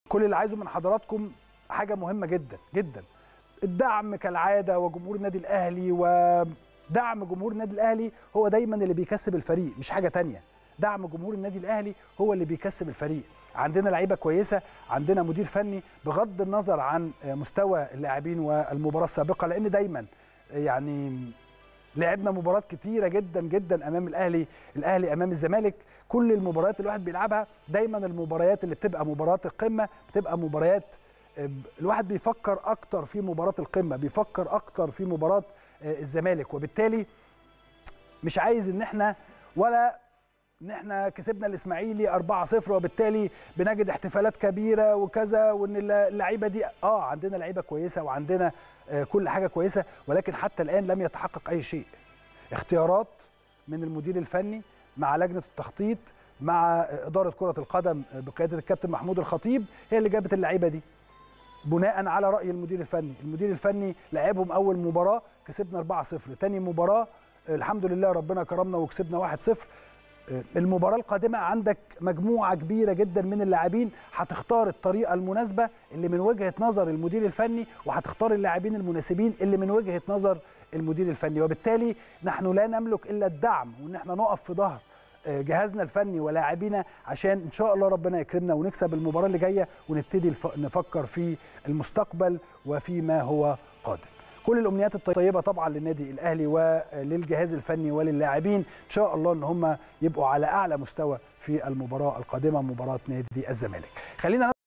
كل اللي عايزه من حضراتكم حاجه مهمه جدا جدا الدعم كالعاده وجمهور النادي الاهلي ودعم جمهور النادي الاهلي هو دايما اللي بيكسب الفريق مش حاجه تانية دعم جمهور النادي الاهلي هو اللي بيكسب الفريق عندنا لعيبه كويسه عندنا مدير فني بغض النظر عن مستوى اللاعبين والمباراه السابقه لان دايما يعني لعبنا مباريات كتيره جدا جدا امام الاهلي الاهلي امام الزمالك كل المباريات اللي الواحد بيلعبها دايما المباريات اللي بتبقى مباريات القمه بتبقى مباريات الواحد بيفكر اكتر في مباراه القمه بيفكر اكتر في مباراه الزمالك وبالتالي مش عايز ان احنا ولا ان احنا كسبنا الاسماعيلي 4-0 وبالتالي بنجد احتفالات كبيره وكذا وان اللعيبه دي اه عندنا لعيبه كويسه وعندنا آه كل حاجه كويسه ولكن حتى الان لم يتحقق اي شيء اختيارات من المدير الفني مع لجنه التخطيط مع اداره كره القدم بقياده الكابتن محمود الخطيب هي اللي جابت اللعيبه دي بناء على راي المدير الفني المدير الفني لعبهم اول مباراه كسبنا 4-0 تاني مباراه الحمد لله ربنا كرمنا وكسبنا 1-0 المباراة القادمة عندك مجموعة كبيرة جدا من اللاعبين هتختار الطريقة المناسبة اللي من وجهة نظر المدير الفني وهتختار اللاعبين المناسبين اللي من وجهة نظر المدير الفني وبالتالي نحن لا نملك إلا الدعم وإن احنا نقف في ظهر جهازنا الفني ولاعبينا عشان ان شاء الله ربنا يكرمنا ونكسب المباراه اللي جايه ونبتدي نفكر في المستقبل وفي ما هو قادم. كل الامنيات الطيبه طبعا للنادي الاهلي وللجهاز الفني وللاعبين ان شاء الله ان هم يبقوا على اعلى مستوى في المباراه القادمه مباراه نادي الزمالك. خلينا